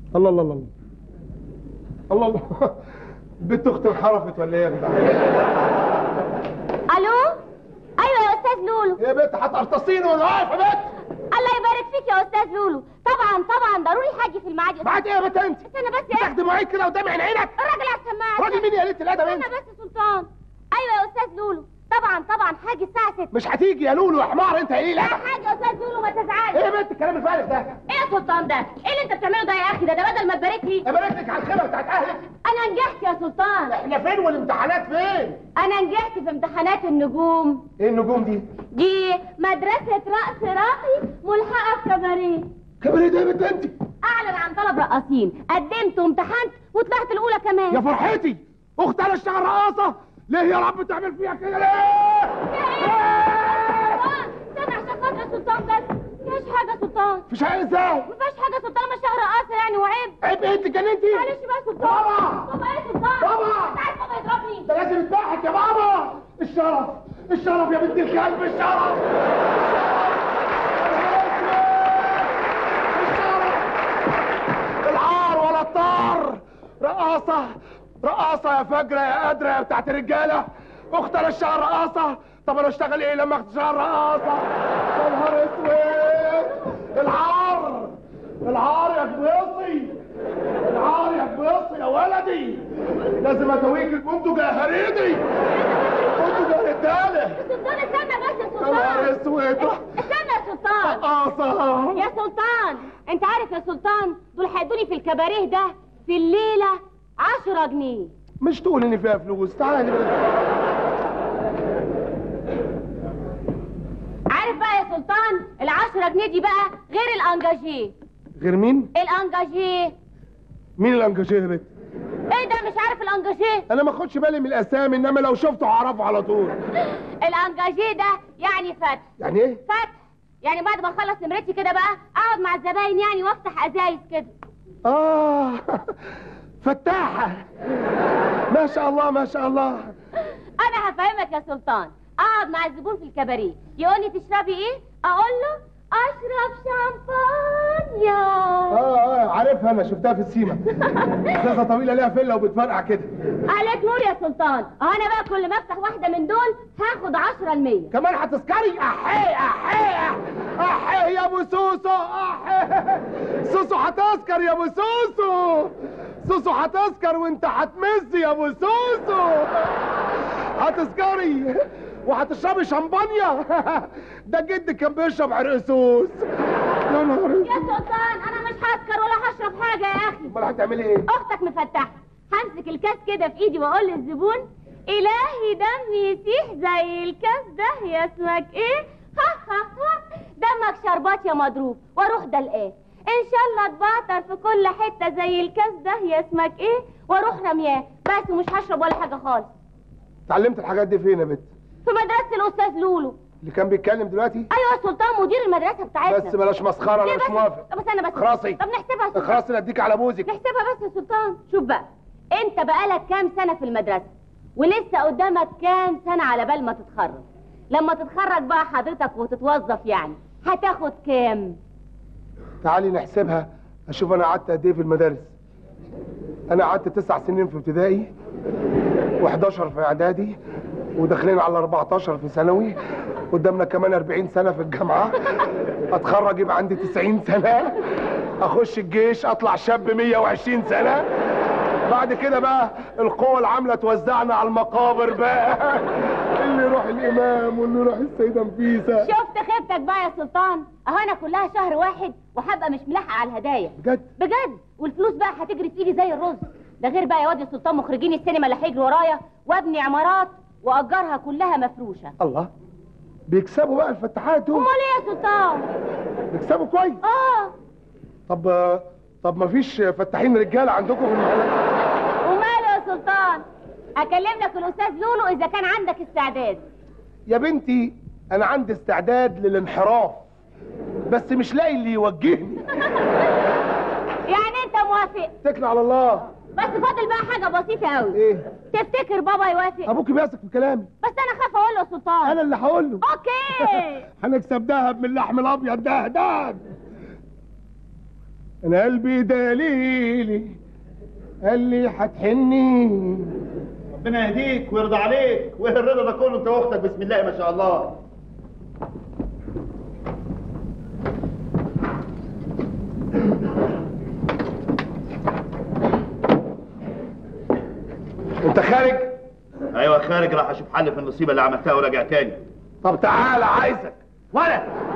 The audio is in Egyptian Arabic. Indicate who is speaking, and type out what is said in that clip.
Speaker 1: الله الله الله الله الله بنت اختي انحرفت ولا ايه يا جدع؟
Speaker 2: الو ايوه يا استاذ لولو
Speaker 1: يا بنت هتقرطصيني وانا واقف يا بنت
Speaker 2: الله يبارك فيك يا استاذ لولو طبعا طبعا ضروري هاجي في الميعاد
Speaker 1: بعد ايه يا بنت انت؟
Speaker 2: استنى بس يا
Speaker 1: تاخدي مواعيد كده قدامي عين عينك
Speaker 2: الراجل على السماعه
Speaker 1: راجل مين يا ليله الادب انت؟
Speaker 2: استنى بس يا سلطان ايوه يا استاذ لولو طبعا طبعا هاجي الساعه 6
Speaker 1: مش هتيجي يا لولو يا حمار انت ايه
Speaker 2: لا
Speaker 1: لا
Speaker 2: حاجه يا استاذ لولو ما تزعلش
Speaker 1: ايه يا بنت الكلام الفارغ ده؟
Speaker 2: ايه يا سلطان ده ايه اللي انت بتعمله ده يا اخي ده ده بدل ما تبارك لي
Speaker 1: ابارك لك على الخيمه بتاعت اهلك
Speaker 2: انا نجحت يا سلطان
Speaker 1: احنا فين والامتحانات فين؟
Speaker 2: انا نجحت في امتحانات النجوم
Speaker 1: ايه النجوم دي؟
Speaker 2: دي مدرسه رقص راقي ملحقه في كباريه
Speaker 1: كبر ايه ده يا بنت انت؟
Speaker 2: اعلن عن طلب رقاصين قدمت وامتحنت وطلعت الاولى كمان
Speaker 1: يا فرحتي اختي انا اشتغل رقاصه ليه يا رب تعمل فيها كده ليه؟
Speaker 2: استنى عشان خاطر يا سلطان بس مفيهاش حاجه يا سلطان
Speaker 1: مش عارف ازاي؟
Speaker 2: مفيهاش حاجه يا سلطان مش شهر رقاصه يعني وعيب
Speaker 1: عيب ايه انت جننتي؟
Speaker 2: معلش بقى يا سلطان
Speaker 1: بابا!
Speaker 2: بابا ايه يا سلطان
Speaker 1: بابا!
Speaker 2: انت عارف بابا يضربني
Speaker 1: ده لازم يذبحك يا بابا الشرف الشرف يا بنت الكلب الشرف الشرف العار ولا الطار رقاصة رقاصة يا فجرة يا قادرة يا بتاعت الرجالة اخت انا اشتغل رقاصة طب انا اشتغل ايه لما اشتغل رقاصة يا نهار اسود العار العار يا كبيصي العار يا كبيصي يا ولدي لازم ادويك البندق يا هريدي البندق يا رجاله
Speaker 2: سلطان استنى بس يا
Speaker 1: يا نهار
Speaker 2: سلطان
Speaker 1: اسود
Speaker 2: استنى يا سلطان
Speaker 1: رقاصة
Speaker 2: يا سلطان انت عارف يا سلطان دول هيدوني في الكباريه ده في الليله 10 جنيه
Speaker 1: مش تقول ان فيها فلوس تعالى
Speaker 2: عارف بقى يا سلطان العشرة جنيه دي بقى غير الانجاجيه
Speaker 1: غير مين؟
Speaker 2: الانجاجيه
Speaker 1: مين الانجاجيه يا بنت؟
Speaker 2: ايه ده مش عارف الانجاجيه
Speaker 1: انا ما اخدش بالي من الاسامي انما لو شفته هعرفه على طول
Speaker 2: الانجاجيه ده يعني فتح
Speaker 1: يعني ايه؟
Speaker 2: فتح يعني بعد ما اخلص نمرتي كده بقى اقعد مع الزباين يعني وافتح ازايز كده
Speaker 1: اه فتاحة ما شاء الله ما شاء الله
Speaker 2: انا هفهمك يا سلطان اقعد مع الزبون في الكباريه يقول لي تشربي ايه اقول له اشرب شامبانيا
Speaker 1: اه اه عارفها انا شفتها في السيما ازازه طويله ليها فله وبتفرقع كده
Speaker 2: قالت نور يا سلطان اهو انا بقى كل ما افتح واحده من دول هاخد 10 المية
Speaker 1: كمان هتسكري احي احي احي يا ابو سوسو احي سوسو هتسكر يا ابو سوسو سوسو هتسكر وانت هتمز يا ابو سوسو هتسكري وهتشربي شمبانيا ده جدي كان بيشرب عرقسوس يا نهار
Speaker 2: يا
Speaker 1: اسود
Speaker 2: سلطان انا مش هسكر ولا هشرب حاجه يا اخي
Speaker 1: امال هتعملي ايه؟
Speaker 2: اختك مفتحه همسك الكاس كده في ايدي واقول للزبون الهي دمي يسيح زي الكاس ده يا اسمك ايه ها ها ها دمك شربات يا مضروب واروح دلقاه ان شاء الله اتبعتر في كل حته زي الكاس ده يا اسمك ايه واروح رمياه بس مش هشرب ولا حاجه خالص
Speaker 1: اتعلمت الحاجات دي فين يا بنت؟
Speaker 2: في مدرسه الاستاذ لولو
Speaker 1: اللي كان بيتكلم دلوقتي؟
Speaker 2: ايوه يا سلطان مدير المدرسه بتاعتنا
Speaker 1: بس بلاش مسخره
Speaker 2: ليه
Speaker 1: انا مش
Speaker 2: بس؟
Speaker 1: موافق
Speaker 2: طب استنى بس
Speaker 1: اخرسي.
Speaker 2: طب نحسبها يا سلطان.
Speaker 1: اخرسي اديك على بوزك
Speaker 2: نحسبها بس يا سلطان شوف بقى انت بقالك كام سنة في المدرسة ولسه قدامك كام سنة على بال ما تتخرج لما تتخرج بقى حضرتك وتتوظف يعني هتاخد كام
Speaker 1: تعالي نحسبها اشوف انا قعدت قد ايه في المدارس انا قعدت تسع سنين في ابتدائي و11 في اعدادي وداخلين على 14 في ثانوي قدامنا كمان 40 سنه في الجامعه اتخرج يبقى عندي 90 سنه اخش الجيش اطلع شاب 120 سنه بعد كده بقى القوة العاملة توزعنا على المقابر بقى اللي يروح الإمام واللي يروح السيدة نفيسة
Speaker 2: شفت خيبتك بقى يا سلطان اهو انا كلها شهر واحد وهبقى مش ملاحقة على الهدايا
Speaker 1: بجد
Speaker 2: بجد والفلوس بقى هتجري في ايدي زي الرز ده غير بقى يا واد يا سلطان مخرجين السينما اللي هيجروا ورايا وابني عمارات واجرها كلها مفروشه
Speaker 1: الله بيكسبوا بقى الفتحات دول
Speaker 2: امال ايه يا سلطان
Speaker 1: بيكسبوا كويس
Speaker 2: اه
Speaker 1: طب طب ما فيش فتاحين رجاله عندكم في المحلات
Speaker 2: وماله يا سلطان اكلم لك الاستاذ لولو اذا كان عندك استعداد
Speaker 1: يا بنتي انا عندي استعداد للانحراف بس مش لاقي اللي يوجهني
Speaker 2: يعني انت موافق
Speaker 1: اتكل على الله
Speaker 2: بس فاضل بقى حاجه بسيطه قوي
Speaker 1: ايه
Speaker 2: تفتكر بابا يوافق
Speaker 1: ابوك بيثق في كلامي
Speaker 2: بس انا خاف اقول له يا سلطان
Speaker 1: انا اللي هقول له
Speaker 2: اوكي
Speaker 1: هنكسب دهب من اللحم الابيض ده دهب انا قلبي دليلي قال لي هتحني
Speaker 3: ربنا يهديك ويرضى عليك وايه الرضا ده كله انت واختك بسم الله ما شاء الله
Speaker 1: انت خارج
Speaker 3: ايوه خارج راح اشوف حل في النصيبه اللي عملتها وراجع تاني
Speaker 1: طب تعالى عايزك
Speaker 3: ولا